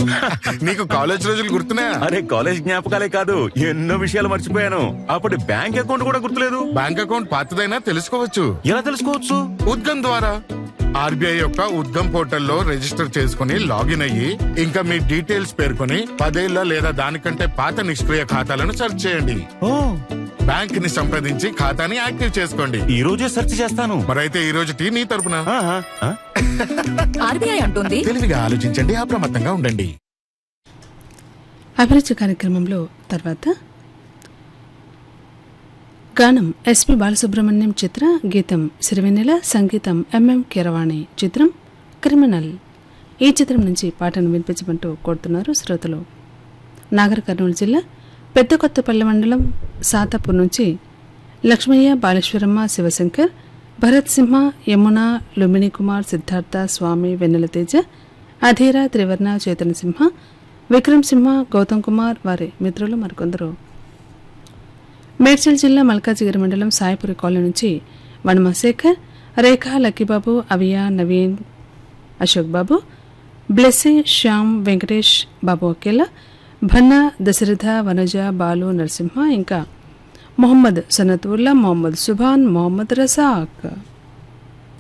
నీకు కాలేజ్ రోజులు గుర్తున్నాయా అరే కాలేజ్ జ్ఞాపకాలే కాదు ఎన్నో విషయాలు మర్చిపోయాను అప్పటి బ్యాంక్ అకౌంట్ కూడా గుర్తులేదు బ్యాంక్ అకౌంట్ పాతదైనా తెలుసుకోవచ్చు ఎలా తెలుసుకోవచ్చు ఉద్గమ్ ద్వారా ఆర్బీఐ యొక్క ఉద్గమ్ పోర్టల్లో రిజిస్టర్ చేసుకుని లాగిన్ అయ్యి ఇంకా మీ డీటెయిల్స్ పేర్కొని పదేళ్ల లేదా దానికంటే పాత నిష్క్రియ ఖాతాలను సెర్చ్ చేయండి ఓ బ్యాంక్ ని సంప్రదించి ఖాతాని యాక్టివ్ చేసుకోండి ఈ రోజే సెర్చ్ చేస్తాను మరైతే ఈ రోజు టీ నీ తరపున ఆహా, ఆ? ఆర్బీఐ అంటుంది తెలివిగా ఆలోచించండి అప్రమత్తంగా ఉండండి అభిరుచి కార్యక్రమంలో తర్వాత గానం ఎస్పి బాలసుబ్రహ్మణ్యం చిత్ర గీతం సిరివెన్నెల సంగీతం ఎంఎం కీరవాణి చిత్రం క్రిమినల్ ఈ చిత్రం నుంచి పాటను వినిపించమంటూ కోరుతున్నారు శ్రోతలు నాగర్ కర్నూలు జిల్లా పెద్ద కొత్తపల్లి మండలం సాతాపూర్ నుంచి లక్ష్మయ్య బాలేశ్వరమ్మ శివశంకర్ భరత్ సింహ యమున లుంబిని కుమార్ సిద్ధార్థ స్వామి వెన్నెల తేజ అధీర త్రివర్ణ చేతన సింహ విక్రమ్ సింహ గౌతమ్ కుమార్ వారి మిత్రులు మరికొందరు మేడ్చల్ జిల్లా మల్కాజిగిరి మండలం సాయిపురి కాలనీ నుంచి వనమశేఖర్ రేఖా లక్కీబాబు అవియా నవీన్ అశోక్ బాబు బ్లెస్సీ శ్యామ్ వెంకటేష్ బాబు అకేలా భన్నా దశరథ వనజ బాలు నరసింహ ఇంకా మొహమ్మద్ సనతుల్లా మొహమ్మద్ సుభాన్ మొహమ్మద్ రజాక్